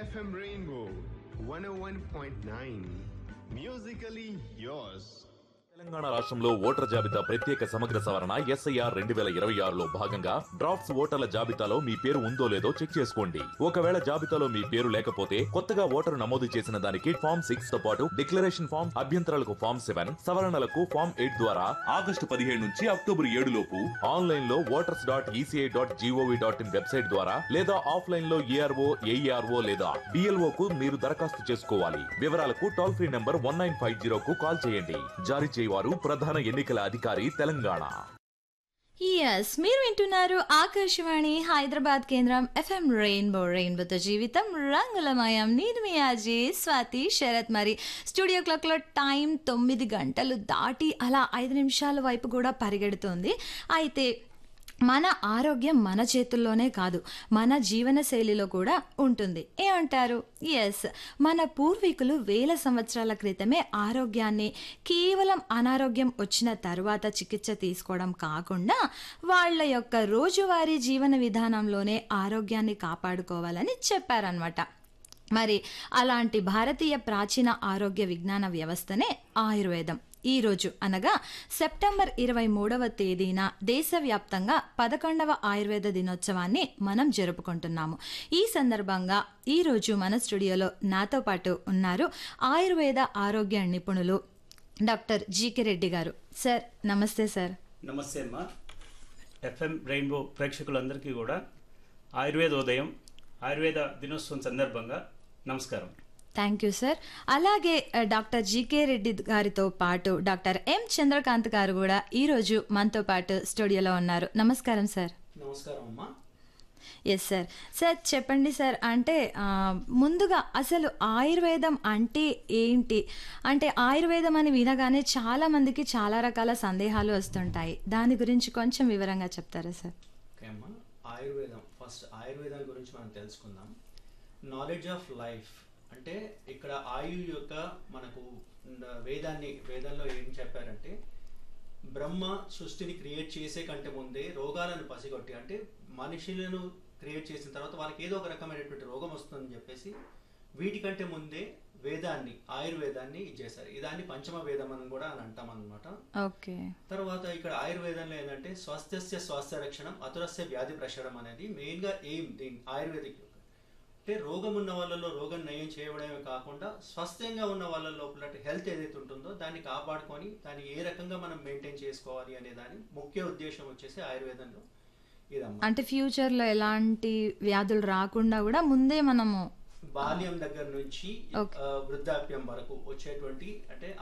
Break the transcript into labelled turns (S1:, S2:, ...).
S1: FM Rainbow 101.9. Musically yours.
S2: Telangana రాష్ట్రంలో voter జాబితా ప్రత్యేక సమగ్ర సవరణ ఎస్ఐఆర్ రెండు వేల ఇరవై ఆరులో భాగంగా డ్రాఫ్ట్స్ ఓటర్ల జాబితాలో మీ పేరు ఉందో లేదో చెక్ చేసుకోండి ఒకవేళ జాబితాలో మీ పేరు లేకపోతే కొత్తగా ఓటరు నమోదు చేసిన దానికి ఫామ్ సిక్స్ తో పాటు డిక్లరేషన్ ఫామ్ అభ్యంతరాలకు ఫామ్ సెవెన్ సవరణలకు ఫామ్ ఎయిట్ ద్వారా ఆగస్టు పదిహేడు నుంచి అక్టోబర్ ఏడు లోపు ఆన్లైన్ లో voters dot E C I dot G O V dot in website ద్వారా లేదా ఆఫ్లైన్ లో ఏఆర్ఓ ఏఈఆర్ఓ లేదా బిఎల్ఓ కు మీరు దరఖాస్తు చేసుకోవాలి వివరాలకు toll free number one nine five zero కు కాల్ చేయండి జారీ చేయవారు ప్రధాన ఎన్నికల అధికారి తెలంగాణ
S3: ఎస్ మీరు వింటున్నారు ఆకాశవాణి హైదరాబాద్ కేంద్రం ఎఫ్ఎం రెయిన్బో రెయిన్బోతో జీవితం రంగులమయం నేను మీ అజయ్ స్వాతి శరత్ మరి స్టూడియో క్లాక్లో టైం తొమ్మిది గంటలు దాటి అలా ఐదు నిమిషాల వైపు కూడా పరిగెడుతుంది అయితే మన ఆరోగ్యం మన చేతుల్లోనే కాదు మన జీవన శైలిలో కూడా ఉంటుంది ఏమంటారు ఎస్ మన పూర్వీకులు వేల సంవత్సరాల క్రితమే ఆరోగ్యాన్ని కేవలం అనారోగ్యం వచ్చిన తర్వాత చికిత్స తీసుకోవడం కాకుండా వాళ్ళ యొక్క రోజువారీ జీవన విధానంలోనే ఆరోగ్యాన్ని కాపాడుకోవాలని చెప్పారనమాట మరి అలాంటి భారతీయ ప్రాచీన ఆరోగ్య విజ్ఞాన వ్యవస్థనే ఆయుర్వేదం ఈ రోజు అనగా సెప్టెంబర్ ఇరవై మూడవ తేదీన దేశవ్యాప్తంగా పదకొండవ ఆయుర్వేద దినోత్సవాన్ని మనం జరుపుకుంటున్నాము ఈ సందర్భంగా ఈ రోజు మన స్టూడియోలో నాతో పాటు ఉన్నారు ఆయుర్వేద ఆరోగ్య నిపుణులు డాక్టర్ జీకే రెడ్డి గారు సార్ నమస్తే సార్
S4: నమస్తే అమ్మా ఎఫ్ఎం రెయిన్బో ప్రేక్షకులందరికీ కూడా ఆయుర్వేద ఉదయం ఆయుర్వేద దినోత్సవం సందర్భంగా నమస్కారం
S3: థ్యాంక్ యూ సార్ అలాగే ఆ, డాక్టర్ జీకే రెడ్డి గారితో పాటు డాక్టర్ ఎం చంద్రకాంత్ గారు కూడా ఈరోజు మనతో పాటు స్టూడియోలో ఉన్నారు నమస్కారం సార్
S5: నమస్కారం అమ్మా
S3: ఎస్ సార్ సార్ చెప్పండి సార్ అంటే ఆ, ముందుగా అసలు ఆయుర్వేదం అంటే ఏంటి అంటే ఆయుర్వేదం అని వినగానే చాలా మందికి చాలా రకాల సందేహాలు వస్తుంటాయి దాని గురించి కొంచెం వివరంగా చెప్తారా సార్
S5: ఓకే అమ్మా ఆయుర్వేదం ఫస్ట్ ఆయుర్వేదం గురించి మనం తెలుసుకుందాం నాలెడ్జ్ ఆఫ్ లైఫ్ అంటే ఇక్కడ ఆయు యొక్క మనకు ఉన్న వేదాన్ని వేదంలో ఏం చెప్పారంటే బ్రహ్మ సృష్టిని క్రియేట్ చేసే కంటే ముందే రోగాలను పసిగొట్టి అంటే మనుషులను క్రియేట్ చేసిన తర్వాత వాళ్ళకి ఏదో ఒక రకమైనటువంటి రోగం వస్తుందని చెప్పేసి వీటికంటే ముందే వేదాన్ని ఆయుర్వేదాన్ని ఇచ్చేసారు ఇదాన్ని పంచమ వేదం అని కూడా అని అంటాం అనమాట
S3: ఓకే
S5: తర్వాత ఇక్కడ ఆయుర్వేదంలో ఏంటంటే స్వాస్థ్యస్య స్వాస్థ్య రక్షణం అతురస్య వ్యాధి ప్రసరణ అనేది మెయిన్ గా ఎయిమ్ దీని ఆయుర్వేదిక్ యొక్క. అంటే రోగం ఉన్న వాళ్ళలో రోగం నయం చేయడమే కాకుండా స్వస్థంగా ఉన్న వాళ్ళ లోపల హెల్త్ ఏదైతే ఉంటుందో దాన్ని కాపాడుకొని దాన్ని ఏ రకంగా మనం మెయింటైన్ చేసుకోవాలి అనే దాని ముఖ్య ఉద్దేశం వచ్చేసి ఆయుర్వేదంలో ఇదమ్మా
S3: అంటే ఫ్యూచర్లో ఎలాంటి వ్యాధులు రాకుండా కూడా ముందే మనము
S5: బాల్యం దగ్గర నుంచి
S3: Okay.
S5: ఆ, వృద్ధాప్యం వరకు వచ్చేటువంటి అంటే